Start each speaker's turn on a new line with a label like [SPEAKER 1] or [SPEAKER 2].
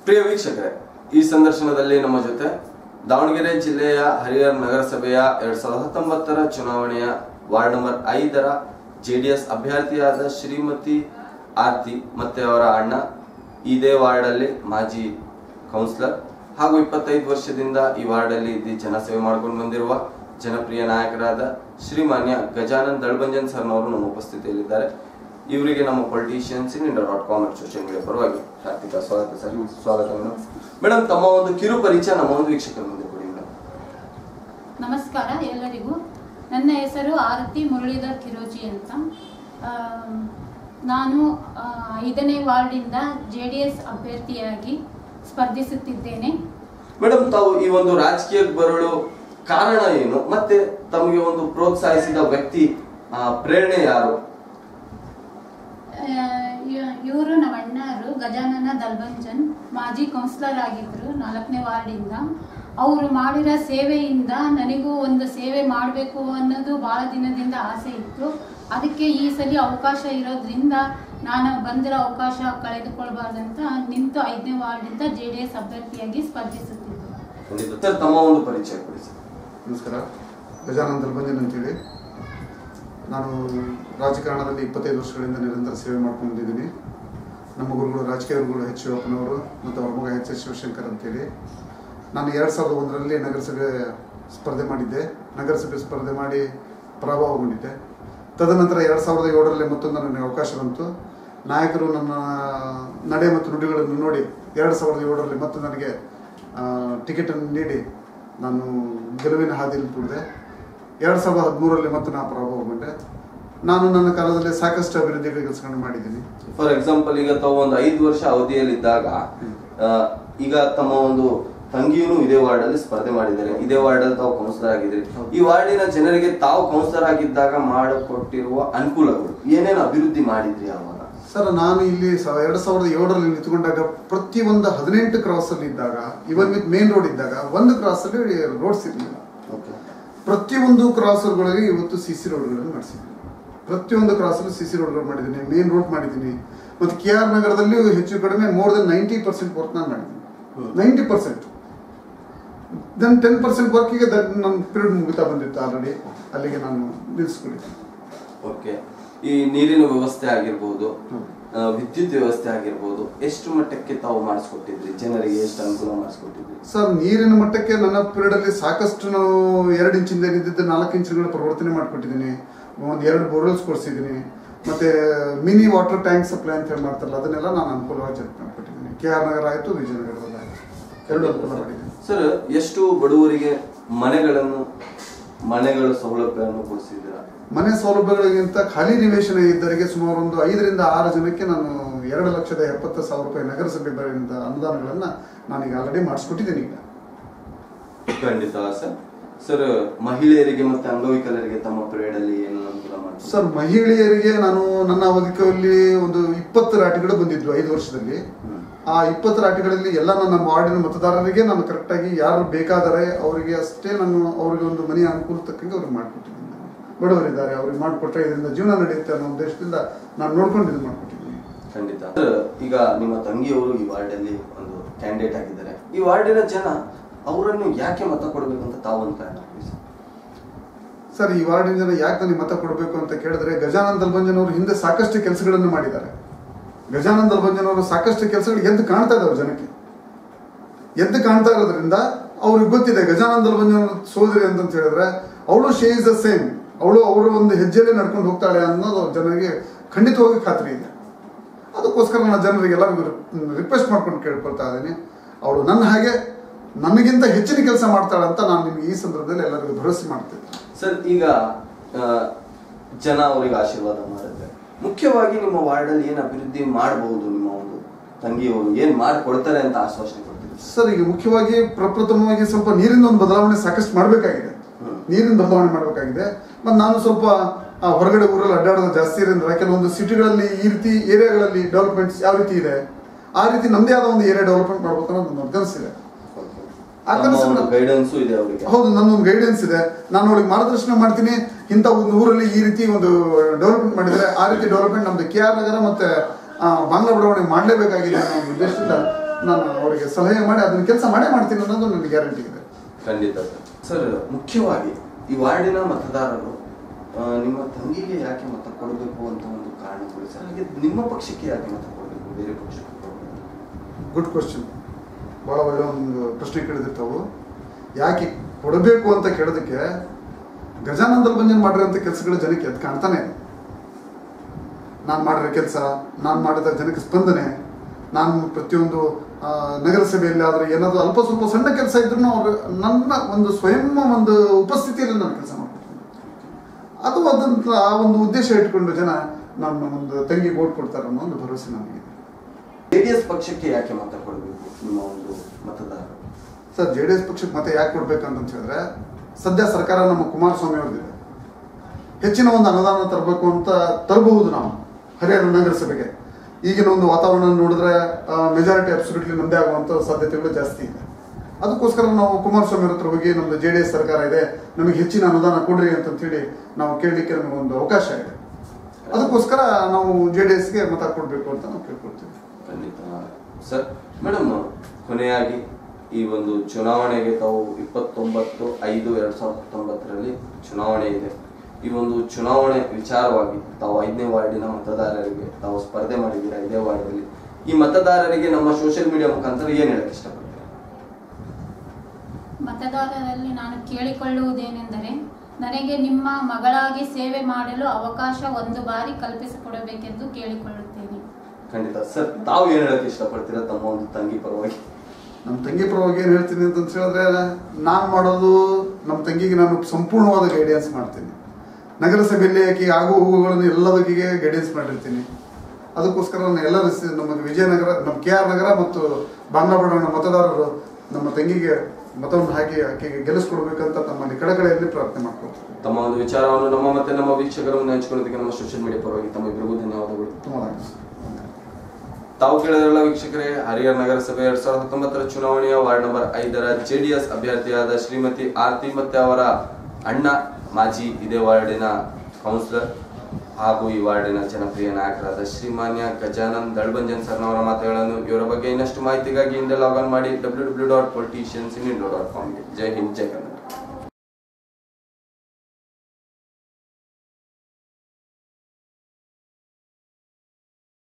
[SPEAKER 1] ಪ್ರಿಯ ವೀಕ್ಷಕರೇ ಈ ಸಂದರ್ಶನದಲ್ಲಿ ನಮ್ಮ ಜೊತೆ ದಾವಣಗೆರೆ ಜಿಲ್ಲೆಯ ಹರಿಹರ ನಗರಸಭೆಯ ಎರಡ್ ಸಾವಿರದ ಹತ್ತೊಂಬತ್ತರ ಚುನಾವಣೆಯ ವಾರ್ಡ್ ನಂಬರ್ ಐದರ ಜೆಡಿಎಸ್ ಅಭ್ಯರ್ಥಿಯಾದ ಶ್ರೀಮತಿ ಆರ್ತಿ ಮತ್ತೆ ಅವರ ಅಣ್ಣ ಇದೇ ವಾರ್ಡ್ ಅಲ್ಲಿ ಮಾಜಿ ಕೌನ್ಸಿಲರ್ ಹಾಗೂ ಇಪ್ಪತ್ತೈದು ವರ್ಷದಿಂದ ಈ ವಾರ್ಡ್ ಅಲ್ಲಿ ಇದ್ದು ಜನಸೇವೆ ಮಾಡ್ಕೊಂಡು ಬಂದಿರುವ ಜನಪ್ರಿಯ ನಾಯಕರಾದ ಶ್ರೀಮಾನ್ಯ ಗಜಾನನ್ ದಳ್ಬಂಜನ್ ಸರ್ನವರು ನಮ್ಮ ಉಪಸ್ಥಿತಿಯಲ್ಲಿದ್ದಾರೆ ಇವರಿಗೆ ನಮ್ಮ politicians in India dot com social media ಪರವಾಗಿ ಹಾರ್ದಿಕ ಸ್ವಾಗತ ಸರ್ ಸ್ವಾಗತ ಮೇಡಮ್ ಮೇಡಮ್ ತಮ್ಮ ಒಂದು ಕಿರು ಪರಿಚಯ ನಮ್ಮ ಒಂದು ವೀಕ್ಷಕರ ಮುಂದೆ ಕೊಡಿ ಮೇಡಮ್
[SPEAKER 2] ನಮಸ್ಕಾರ ಎಲ್ಲರಿಗೂ ನನ್ನ ಹೆಸರು ಆರತಿ ಮುರಳೀಧರ್ ಕಿರೋಜಿ ಅಂತ ಆ, ನಾನು ಆ, ಐದನೇ ವಾರ್ಡಿಂದ ಜೆ ಡಿ ಎಸ್ ಅಭ್ಯರ್ಥಿಯಾಗಿ ಸ್ಪರ್ಧಿಸುತ್ತಿದ್ದೇನೆ
[SPEAKER 1] ಮೇಡಮ್ ತಾವು ಈ ಒಂದು ರಾಜಕೀಯಕ್ಕೆ ಬರಲು ಕಾರಣ ಏನು ಮತ್ತೆ ತಮಗೆ ಒಂದು ಪ್ರೋತ್ಸಾಹಿಸಿದ ವ್ಯಕ್ತಿ ಆ, ಪ್ರೇರಣೆ ಯಾರು
[SPEAKER 2] ಇವರು ನಮ್ಮ ಅಣ್ಣರು ಗಜಾನನ ದಲ್ಬಂಜನ್ ಮಾಜಿ ಕೌನ್ಸಿಲರ್ ಆಗಿದ್ರು ನಾಲ್ಕನೇ ವಾರ್ಡಿಂದ ಅವರು ಮಾಡಿರೋ ಸೇವೆಯಿಂದ ನನಗೂ ಒಂದು ಸೇವೆ ಮಾಡಬೇಕು ಅನ್ನೋದು ಬಹಳ ದಿನದಿಂದ ಆಸೆ ಇತ್ತು ಅದಕ್ಕೆ ಈ ಸಲ ಅವಕಾಶ ಇರೋದ್ರಿಂದ ನಾನು ಬಂದಿರೋ ಅವಕಾಶ ಕಳೆದುಕೊಳ್ಬಾರ್ದಂತ ನಿಂತು ಐದನೇ ವಾರ್ಡಿಂದ ಜೆ ಡಿ ಎಸ್ ಅಭ್ಯರ್ಥಿಯಾಗಿ ಸ್ಪರ್ಧಿಸುತ್ತಿದ್ದೆ
[SPEAKER 1] ಖಂಡಿತ ಸರ್ ತಮ್ಮ ಒಂದು ಪರಿಚಯ ಕೊಡಿ ಸರ್
[SPEAKER 3] ನಮಸ್ಕಾರ ಗಜಾನಂದ ದಲ್ಬಂಜನ್ ಅಂತೇಳಿ ನಾನು ರಾಜಕಾರಣದಲ್ಲಿ ಇಪ್ಪತ್ತೈದು ವರ್ಷಗಳಿಂದ ನಿರಂತರ ಸೇವೆ ಮಾಡ್ಕೊಂಡು ಬಂದಿದ್ದೀನಿ ನಮ್ಮ ಗುರುಗಳು ರಾಜಕೀಯ ಗುರುಗಳು ಎಚ್ ಶಿವಪ್ಪನವರು ಮತ್ತು ಅವ್ರ ಮಗ ಎಚ್ ಎಸ್ ಶಿವಶಂಕರ್ ಅಂತೇಳಿ ನಾನು ಎರಡು ಸಾವಿರದ ಒಂದರಲ್ಲಿ ನಗರಸಭೆ ಸ್ಪರ್ಧೆ ಮಾಡಿದ್ದೆ ನಗರಸಭೆ ಸ್ಪರ್ಧೆ ಮಾಡಿ ಪರಾಭವಗೊಂಡಿದ್ದೆ ತದನಂತರ ಎರಡು ಸಾವಿರದ ಏಳರಲ್ಲಿ ಮತ್ತೊಂದು ನನಗೆ ಅವಕಾಶ ಬಂತು ನಾಯಕರು ನನ್ನ ನಡೆ ಮತ್ತು ನುಡಿಗಳನ್ನು ನೋಡಿ ಎರಡು ಸಾವಿರದ ಏಳರಲ್ಲಿ ಮತ್ತು ನನಗೆ ಟಿಕೆಟನ್ನು ನೀಡಿ ನಾನು ಗೆಲುವಿನ ಹಾದಿಯಲ್ಲಿ ತುಳಿದೆ ಎರಡು ಸಾವಿರದ ಹದಿಮೂರರಲ್ಲಿ ಮತ್ತೆ ನಾನು ಪರಾಭವಗೊಂಡೆ ನಾನು ನನ್ನ ಕಾಲದಲ್ಲಿ ಸಾಕಷ್ಟು ಅಭಿವೃದ್ಧಿ ಕೆಲಸಗಳನ್ನು ಮಾಡಿದ್ದೀನಿ
[SPEAKER 1] ಫಾರ್ ಎಕ್ಸಾಂಪಲ್ ಈಗ ತಾವು ಒಂದು ಐದು ವರ್ಷ ಅವಧಿಯಲ್ಲಿದ್ದಾಗ ಆ, ಈಗ ತಮ್ಮ ಒಂದು ತಂಗಿಯೂ ಇದೇ ವಾರ್ಡ್ ಅಲ್ಲಿ ಸ್ಪರ್ಧೆ ಮಾಡಿದ್ದಾರೆ ಇದೇ ವಾರ್ಡ್ ಅಲ್ಲಿ ತಾವು ಕೌನ್ಸಿಲರ್ ಆಗಿದ್ರಿ ಈ ವಾರ್ಡಿನ ಜನರಿಗೆ ತಾವು ಕೌನ್ಸಿಲರ್ ಆಗಿದ್ದಾಗ ಮಾಡಿಕೊಟ್ಟಿರುವ ಅನುಕೂಲಗಳು ಏನೇನು ಅಭಿವೃದ್ಧಿ ಮಾಡಿದ್ರಿ ಅವಾಗ
[SPEAKER 3] ಸರ್ ನಾನು ಇಲ್ಲಿ ಸ- ಎರಡು ಸಾವಿರದ ಏಳರಲ್ಲಿ ನಿಂತ್ಕೊಂಡಾಗ ಪ್ರತಿಯೊಂದು ಹದಿನೆಂಟು ಕ್ರಾಸ್ ಅಲ್ಲಿ ಇದ್ದಾಗ ಇವನ್ ವಿತ್ ಮೇನ್ ರೋಡ್ ಇದ್ದಾಗ ಒಂದು ಕ್ರಾಸ್ ಅಲ್ಲಿ ರೋಡ್ಸ್ ಇರಲಿಲ್ಲ
[SPEAKER 1] ಓಕೆ
[SPEAKER 3] ಪ್ರತಿಯೊಂದು ಕ್ರಾಸ್ಗಳಲ್ಲಿ ಇವತ್ತು ಸಿ ಸಿ ರೋಡ್ಗಳನ್ನು ಮಾಡಿಸಿದ್ದೀನಿ ಪ್ರತಿಯೊಂದು ಕ್ರಾಸಲ್ಲೂ ಸಿ ಸಿ ರೋಡ್ಗಳು ಮಾಡಿದ್ದೀನಿ ಮೇನ್ ರೋಡ್ ಮಾಡಿದ್ದೀನಿ ಮತ್ತು ಕೆ ಆರ್ ನಗರದಲ್ಲಿ ಹೆಚ್ಚು ಕಡಿಮೆ more than ninety percent work ನಾನು ಮಾಡಿದ್ದೀನಿ
[SPEAKER 1] hmm.
[SPEAKER 3] Ninety percent then ten percent ವರ್ಕಿಗೆ ನನ್ನ ಪೀರಿಯಡ್ ಮುಗಿತಾ ಬಂದಿತ್ತು ಆಲ್ರೆಡಿ ಅಲ್ಲಿಗೆ ನಾನು ನಿಲ್ಲಿಸ್ಕೊಂಡಿದ್ದೀನಿ
[SPEAKER 1] ಓಕೆ ಈ ನೀರಿನ ವ್ಯವಸ್ಥೆ ಆಗಿರ್ಬೋದು
[SPEAKER 3] ಹ್ಮ್.
[SPEAKER 1] ಆ, ವಿದ್ಯುತ್ ವ್ಯವಸ್ಥೆ ಆಗಿರ್ಬೋದು ಎಷ್ಟು ಮಟ್ಟಕ್ಕೆ ತಾವು ಮಾಡಿಸ್ಕೊಟ್ಟಿದ್ರಿ ಜನರಿಗೆ ಎಷ್ಟು ಅನುಕೂಲ ಮಾಡಿಸ್ಕೊಟ್ಟಿದ್ರಿ
[SPEAKER 3] ಸರ್ ನೀರಿನ ಮಟ್ಟಕ್ಕೆ ನನ್ನ ಪೀರಿಯಡ್ ಅಲ್ಲಿ ಸಾಕಷ್ಟು ನಾವು ಎರಡು ಇಂಚಿಂದ ಏನಿದ್ದಿದ್ದು ನಾಲ್ಕು ಇಂಚುಗಳ ಪರಿವರ್ತನೆ ಮಾಡಿಕೊಟ್ಟಿದ್ದೀನಿ ಒಂದು ಎರಡು ಬೋರ್ವೆಲ್ಸ್ ಕೊಡಿಸಿದ್ದೀನಿ ಮತ್ತೆ ಮಿನಿ ವಾಟರ್ ಟ್ಯಾಂಕ್ ಸಪ್ಲೈ ಅಂತ ಹೇಳಿ ಮಾಡ್ತಾರಲ್ಲ ಅದನ್ನೆಲ್ಲ ನಾನು ಅನುಕೂಲವಾಗಿ ಚೆಕ್ ಮಾಡಿಕೊಟ್ಟಿದ್ದೀನಿ ಕೆ ಆರ್ ನಗರ ಆಯಿತು ವಿಜಯನಗರದಲ್ಲಿ ಆಯಿತು ಎರಡು ಅನುಕೂಲ ಮಾಡಿದ್ದೀನಿ
[SPEAKER 1] ಸರ್ ಎಷ್ಟು ಬಡವರಿಗೆ ಮನೆಗಳನ್ನು ಮನೆಗಳ ಸೌಲಭ್ಯವನ್ನು ಕೊಡಿಸಿದ್ದೀರಾ
[SPEAKER 3] ಮನೆ ಸೌಲಭ್ಯಗಳಿಗಿಂತ ಖಾಲಿ ನಿವೇಶನ ಇದ್ದವರಿಗೆ ಸುಮಾರು ಒಂದು ಐದರಿಂದ ಆರು ಜನಕ್ಕೆ ನಾನು ಎರಡು ಲಕ್ಷದ ಎಪ್ಪತ್ತು ಸಾವಿರ ರೂಪಾಯಿ ನಗರಸಭೆ ಬರೆಯಿಂದ ಅನುದಾನಗಳನ್ನು ನಾನೀಗ ಆಲ್ರೆಡಿ ಮಾಡಿಸ್ಕೊಟ್ಟಿದ್ದೀನಿ ಈಗ
[SPEAKER 1] ಖಂಡಿತ ಸರ್ ಸರ್ ಮಹಿಳೆಯರಿಗೆ ಮತ್ತೆ ಅಂಗವಿಕಲರಿಗೆ ತಮ್ಮ ಪೀರಿಯಡ್ ಅಲ್ಲಿ ಏನು ಅನುಕೂಲ ಮಾಡ್ತಾರೆ
[SPEAKER 3] ಸರ್ ಮಹಿಳೆಯರಿಗೆ ನಾನು ನನ್ನ ಅವಧಿಕಲ್ಲಿ ಒಂದು ಇಪ್ಪತ್ತು ರಾಟಿಗಳು ಬಂದಿದ್ವು ಐದು ವರ್ಷದಲ್ಲಿ ಆ ಇಪ್ಪತ್ತು ರಾಟಿಗಳಲ್ಲಿ ಎಲ್ಲ ನನ್ನ ವಾರ್ಡಿನ ಮತದಾರರಿಗೆ ನಾನು ಕರೆಕ್ಟಾಗಿ ಯಾರು ಬೇಕಾದರೆ ಅವರಿಗೆ ಅಷ್ಟೇ ನಾನು ಅವರಿಗೆ ಒಂದು ಮನೆಯ ಅನುಕೂಲ ತಕ್ಕಂಗೆ ಅವ್ರಿಗೆ ಮಾಡಿಕೊಟ್ಟಿದ್ದೀನಿ ನಾನು. ಬಡವರಿದ್ದಾರೆ ಅವ್ರಿಗೆ ಮಾಡಿಕೊಟ್ರೆ ಇದರಿಂದ ಜೀವನ ನಡೆಯುತ್ತೆ ಅನ್ನೋ ಉದ್ದೇಶದಿಂದ ನಾನು ನೋಡ್ಕೊಂಡು ಇದು ಮಾಡಿಕೊಟ್ಟಿದ್ದೀನಿ
[SPEAKER 1] ಖಂಡಿತ ಸರ್ ಈಗ ನಿಮ್ಮ ತಂಗಿಯವರು ಈ ವಾರ್ಡ್ ಅಲ್ಲಿ ಒಂದು ಕ್ಯಾಂಡಿಡೇಟ್ ಆಗಿದ್ದಾರೆ ಈ ವಾರ್ಡಿನ ಜನ ಅವರನ್ನು ಯಾಕೆ ಮತ ಕೊಡಬೇಕು ಅಂತ ತಾವು ಅಂತ
[SPEAKER 3] ಸರ್ ಈ ವಾರ್ಡಿನ ಜನ ಯಾಕೆ ನನಗೆ ಮತ ಕೊಡಬೇಕು ಅಂತ ಕೇಳಿದ್ರೆ ಗಜಾನಂದ್ ದಲ್ಬಂಜನ್ ಅವರು ಹಿಂದೆ ಸಾಕಷ್ಟು ಕೆಲಸಗಳನ್ನು ಮಾಡಿದ್ದಾರೆ ಗಜಾನಂದ್ ದಲ್ಬಂಜನ್ ಅವರು ಸಾಕಷ್ಟು ಕೆಲಸಗಳು ಎದ್ದು ಕಾಣ್ತಾ ಇದಾವೆ ಜನಕ್ಕೆ ಎದ್ದು ಕಾಣ್ತಾ ಇರೋದ್ರಿಂದ ಅವ್ರಿಗೆ ಗೊತ್ತಿದೆ ಗಜಾನಂದ್ ದಲ್ಬಂಜನ್ ಅವ್ರ ಸೋದರಿ ಅಂತಂತ ಹೇಳಿದ್ರೆ ಅವಳು ಶೇ ಇಸ್ ದ ಸೇಮ್ ಅವಳು ಅವರು ಒಂದು ಹೆಜ್ಜೆಯಲ್ಲಿ ನಡ್ಕೊಂಡು ಹೋಗ್ತಾಳೆ ಅನ್ನೋದು ಜನರಿಗೆ ಖಂಡಿತವಾಗಿ ಖಾತ್ರಿ ಇದೆ ಅದಕ್ಕೋಸ್ಕರ ನಾನು ಜನರಿಗೆ ಎಲ್ಲರಿಗೂ ರಿಕ್ವೆಸ್ಟ್ ಮಾಡ್ಕೊಂಡು ಕೇಳ್ಕೊಳ್ತಾ ಇದ್ದೀನಿ ಅವಳು ನನ್ನ ಹಾಗೆ ನನಗಿಂತ ಹೆಚ್ಚಿನ ಕೆಲಸ ಮಾಡ್ತಾಳೆ ಅಂತ ನಾನು ನಿಮ್ಗೆ ಈ ಸಂದರ್ಭದಲ್ಲಿ ಎಲ್ಲರಿಗೂ ಭರವಸೆ ಮಾಡ್ತೇನೆ
[SPEAKER 1] ಸರ್ ಈಗ ಆ, ಜನ ಅವರಿಗೆ ಆಶೀರ್ವಾದ ಮಾಡಿದ್ರೆ ಮುಖ್ಯವಾಗಿ ನಿಮ್ಮ ವಾರ್ಡ್ ಅಲ್ಲಿ ಏನು ಅಭಿವೃದ್ಧಿ ಮಾಡಬಹುದು ನಿಮ್ಮ ಒಂದು ತಂಗಿಯವರು ಏನ್ ಮಾಡಿಕೊಡ್ತಾರೆ ಅಂತ ಆಶ್ವಾಸನೆ ಕೊಡ್ತೀರಿ
[SPEAKER 3] ಸರ್ ಈಗ ಮುಖ್ಯವಾಗಿ ಪ್ರಪ್ರಥಮವಾಗಿ ಸ್ವಲ್ಪ ನೀರಿನ ಒಂದು ಬದಲಾವಣೆ ಸಾಕಷ್ಟು ಮಾಡಬೇಕಾಗಿದೆ
[SPEAKER 1] ಹ್ಮ್.
[SPEAKER 3] ನೀರಿನ ಬದಲಾವಣೆ ಮಾಡಬೇಕಾಗಿದೆ ಮತ್ತು ನಾನು ಸ್ವಲ್ಪ ಆ, ಹೊರಗಡೆ ಊರಲ್ಲಿ ಅಡ್ಡಾಡೋದು ಜಾಸ್ತಿ ಇರೋದ್ರಿಂದ ಕೆಲವೊಂದು ಸಿಟಿಗಳಲ್ಲಿ ಈ ರೀತಿ ಏರಿಯಾಗಳಲ್ಲಿ ಡೆವಲಪ್ಮೆಂಟ್ಸ್ ಯಾವ ರೀತಿ ಇದೆ ಆ ರೀತಿ ನಮ್ಮದೇ ಆದ ಒಂದು ಏರಿಯಾ ಡೆವಲಪ್ಮೆಂಟ್ ಮಾಡ್ಬೇಕು ಅನ್ನೋದು ನನ್ನ ಕನಸಿದೆ ಆ ಕನಸನ್ನ-
[SPEAKER 1] ಗೈಡೆನ್ಸು ಇದೆ ಅವರಿಗೆ
[SPEAKER 3] ಹೌದು ನನ್ನೊಂದು ಗೈಡೆನ್ಸ್ ಇದೆ ನಾನು ಅವಳಿಗೆ ಮಾರ್ಗದರ್ಶನ ಮಾಡ್ತೀನಿ ಇಂಥ ಒಂದು ಊರಲ್ಲಿ ಈ ರೀತಿ ಒಂದು ಡೆವಲಪ್ಮೆಂಟ್ ಮಾಡಿದರೆ ಆ ರೀತಿ ಡೆವಲಪ್ಮೆಂಟ್ ನಮ್ದು ಕೆ ಆರ್ ನಗರ ಮತ್ತೆ ಆ, ಬಾಂಗ್ಲಾ ಬಡಾವಣೆ ಮಾಡಲೇಬೇಕಾಗಿದೆ ಅನ್ನೋ ಒಂದು ಉದ್ದೇಶದಿಂದ ನಾನು ಅವರಿಗೆ ಸಲಹೆ ಮಾಡಿ ಅದನ್ನ ಕೆಲಸ ಮಾಡೇ ಮಾಡ್ತೀನಿ ಅನ್ನೋದು ನನಗೆ ಗ್ಯಾರಂಟಿ ಇದೆ
[SPEAKER 1] ಖಂಡಿತ ಸರ್ ಸರ್ ಮುಖ್ಯವಾಗಿ ಈ ವಾರ್ಡಿನ ಮತದಾರರು ಆ, ನಿಮ್ಮ ತಂಗಿಗೆ ಯಾಕೆ ಮತ ಕೊಡಬೇಕು ಅಂತ ಒಂದು ಕಾರಣ ಕೊಡಿ ಸರ್ ಹಾಗೆ ನಿಮ್ಮ ಪಕ್ಷಕ್ಕೆ ಯಾಕೆ ಮತ ಕೊಡಬೇಕು ಬೇರೆ ಪಕ್ಷಕ್ಕೆ ಕೊಡಬೇಕು
[SPEAKER 3] ಗುಡ್ ಕ್ವಶನ್ ಭಾಳ ಒಳ್ಳೆ ಒಂದು ಪ್ರಶ್ನೆ ಕೇಳಿದಿರ್ತಾವು ಯಾಕೆ ಕೊಡಬೇಕು ಅಂತ ಕೇಳೋದಕ್ಕೆ ಗಜಾನಂದಲ್ ಬಂಜನ್ ಮಾಡಿರೋಂಥ ಕೆಲಸಗಳು ಜನಕ್ಕೆ ಎದ್ದು ಕಾಣ್ತಾನೆ ಇದೆ ನಾನು ಮಾಡಿರೋ ಕೆಲಸ ನಾನು ಮಾಡಿದ ಜನಕ್ಕೆ ಸ್ಪಂದನೆ ನಾನು ಪ್ರತಿಯೊಂದು ಆ, ನಗರಸಭೆಯಲ್ಲಿ ಆದರೆ ಏನಾದರೂ ಅಲ್ಪ ಸ್ವಲ್ಪ ಸಣ್ಣ ಕೆಲಸ ಇದ್ರೂ ಅವರು ನನ್ನ ಒಂದು ಸ್ವಯಂ ಒಂದು ಉಪಸ್ಥಿತಿಯಲ್ಲಿ ನಾನು ಕೆಲಸ ಮಾಡ್ತೀನಿ ಅದು ಅದಂತ ಆ ಒಂದು ಉದ್ದೇಶ ಇಟ್ಕೊಂಡು ಜನ ನನ್ನ ಒಂದು ತಂಗಿ ಓಟ್ ಕೊಡ್ತಾರೆ ಅನ್ನೋ ಒಂದು ಭರವಸೆ ನನಗಿದೆ
[SPEAKER 1] ಜೆಡಿಎಸ್ ಪಕ್ಷಕ್ಕೆ ಯಾಕೆ ಮತ ಕೊಡಬೇಕು ನಿಮ್ಮ ಒಂದು ಮತದಾರರು
[SPEAKER 3] ಸರ್ ಜೆ ಡಿ ಎಸ್ ಪಕ್ಷಕ್ಕೆ ಮತ್ತೆ ಯಾಕೆ ಕೊಡ್ಬೇಕಂತ ಹೇಳಿದ್ರೆ ಸದ್ಯ ಸರ್ಕಾರ ನಮ್ಮ ಕುಮಾರಸ್ವಾಮಿ ಅವ್ರದ್ದಿದೆ ಹೆಚ್ಚಿನ ಒಂದು ಅನುದಾನ ತರಬೇಕು ಅಂತ ತರಬಹುದು ನಾವು ಹರಿಯಾಣ ನಗರಸಭೆಗೆ ಈಗಿನ ಒಂದು ವಾತಾವರಣ ನೋಡಿದ್ರೆ ಮೆಜಾರಿಟಿ ಅಬ್ಸಲ್ಯೂಟ್ಲಿ ನಮ್ಮದೇ ಆಗುವಂಥ ಸಾಧ್ಯತೆಗಳು ಜಾಸ್ತಿ ಇದೆ ಅದಕ್ಕೋಸ್ಕರ ನಾವು ಕುಮಾರಸ್ವಾಮಿ ಅವ್ರ ಹತ್ರ ಹೋಗಿ ನಮ್ದು ಜೆ ಡಿ ಎಸ್ ಸರ್ಕಾರ ಇದೆ ನಮಗೆ ಹೆಚ್ಚಿನ ಅನುದಾನ ಕೊಡ್ರಿ ಅಂತಂತೇಳಿ ನಾವು ಕೇಳಲಿಕ್ಕೆ ನಮಗೆ ಒಂದು ಅವಕಾಶ ಇದೆ ಅದಕ್ಕೋಸ್ಕರ ನಾವು ಜೆ ಡಿ ಎಸ್ಗೆ ಮತ ಕೊಡಬೇಕು ಅಂತ ನಾವು ಕೇಳ್ಕೊಳ್ತೀವಿ
[SPEAKER 1] ಖಂಡಿತ ಸರ್ ಮೇಡಮ್ ಕೊನೆಯಾಗಿ ಈ ಒಂದು ಚುನಾವಣೆಗೆ ತಾವು ಇಪ್ಪತ್ತೊಂಬತ್ತು ಐದು ಎರಡ್ ಸಾವಿರದ ಹತ್ತೊಂಬತ್ತರಲ್ಲಿ ಚುನಾವಣೆ ಇದೆ ಈ ಒಂದು ಚುನಾವಣೆ ವಿಚಾರವಾಗಿ ತಾವು ಐದನೇ ವಾರ್ಡಿನ ಮತದಾರರಿಗೆ ತಾವು ಸ್ಪರ್ಧೆ ಮಾಡಿದ್ದೀರಾ ಐದೇ ವಾರ್ಡಲ್ಲಿ ಈ ಮತದಾರರಿಗೆ ನಮ್ಮ ಸೋಷಿಯಲ್ ಮೀಡಿಯಾ ಮುಖಾಂತರ ಏನ್ ಹೇಳಕ್ ಇಷ್ಟಪಡ್ತೀರಾ
[SPEAKER 2] ಮತದಾರರಲ್ಲಿ ನಾನು ಕೇಳಿಕೊಳ್ಳುವುದೇನೆಂದರೆ ನನಗೆ ನಿಮ್ಮ ಮಗಳಾಗಿ ಸೇವೆ ಮಾಡಲು ಅವಕಾಶ ಒಂದು ಬಾರಿ ಕಲ್ಪಿಸಿಕೊಡಬೇಕೆಂದು ಕೇಳಿಕೊಳ್ಳುತ್ತೇನೆ
[SPEAKER 1] ಖಂಡಿತ ಸರ್ ತಾವು ಏನ್ ಹೇಳಕ್ ಇಷ್ಟಪಡ್ತೀರಾ ತಮ್ಮ ಒಂದು ತಂಗಿ ಪರವಾಗಿ
[SPEAKER 3] ನಮ್ಮ ತಂಗಿ ಪರವಾಗಿ ಏನು ಹೇಳ್ತೀನಿ ಅಂತ ಹೇಳಿದ್ರೆ ನಾನು ಮಾಡೋದು ನಮ್ಮ ತಂಗಿಗೆ ನಾನು ಸಂಪೂರ್ಣವಾದ ಗೈಡೆನ್ಸ್ ಮಾಡ್ತೀನಿ ನಗರಸಭೆಯಲ್ಲಿ ಆಕೆ ಆಗು ಹೋಗುಗಳನ್ನು ಎಲ್ಲದಕ್ಕಿಗೆ ಗೈಡೆನ್ಸ್ ಮಾಡಿರ್ತೀನಿ ಅದಕ್ಕೋಸ್ಕರ ನಾನು ಎಲ್ಲ ರಿಸಿ- ನಮ್ಮ ವಿಜಯನಗರ ನಮ್ಮ ಕೆ ಆರ್ ನಗರ ಮತ್ತು ಬಾಂಗ್ಲಾಬಾಡನ ಮತದಾರರು ನಮ್ಮ ತಂಗಿಗೆ ಮತವನ್ನು ಹಾಕಿ ಆಕೆಗೆ ಗೆಲ್ಲಿಸ್ಕೊಡ್ಬೇಕಂತ ತಮ್ಮಲ್ಲಿ ಕಳಕಳಿಯಲ್ಲಿ ಪ್ರಾರ್ಥನೆ ಮಾಡ್ಕೊಳ್ತೀನಿ
[SPEAKER 1] ತಮ್ಮ ಒಂದು ವಿಚಾರವನ್ನು ನಮ್ಮ ಮತ್ತೆ ನಮ್ಮ ವೀಕ್ಷಕರ ಮುಂದೆ ಹಂಚಿಕೊಳ್ಳೋದಕ್ಕೆ ನಮ್ಮ ಸೋಷಿಯಲ್ ಮೀಡಿಯಾ ಪರವಾಗಿ ತಮ್ಮ ಇಬ್ಬರಿಗೂ ಧನ್ಯವಾದಗಳು
[SPEAKER 3] ತುಂಬ ಥ್ಯಾಂಕ್ಸ್
[SPEAKER 1] ತಾವು ಕೇಳಿದ್ರಲ್ಲ ವೀಕ್ಷಕರೇ ಹರಿಹರ ನಗರಸಭೆ ಎರಡ್ ಸಾವಿರದ ಹತ್ತೊಂಬತ್ತರ ಚುನಾವಣೆಯ ವಾರ್ಡ್ ನಂಬರ್ ಐದರ ಜೆಡಿಎಸ್ ಅಭ್ಯರ್ಥಿಯಾದ ಶ್ರೀಮತಿ ಆರತಿ ಮತ್ತೆ ಅವರ ಅಣ್ಣ ಮಾಜಿ ಇದೇ ವಾರ್ಡಿನ ಕೌನ್ಸಿಲರ್ ಹಾಗೂ ಈ ವಾರ್ಡಿನ ಜನಪ್ರಿಯ ನಾಯಕರಾದ ಶ್ರೀಮಾನ್ಯ ಗಜಾನಂದ್ ದಳ್ಬಂಜನ್ ಸರ್ನವರ ಮಾತುಗಳನ್ನು ಇವರ ಬಗ್ಗೆ ಇನ್ನಷ್ಟು ಮಾಹಿತಿಗಾಗಿ ಹಿಂದೆ ಲಾಗ್ ಆನ್ ಮಾಡಿ W W dot politicians in India dot ಕಾಮ್ಗೆ ಜೈ ಹಿಂದ್ ಜೈ ಕನ್ನಡ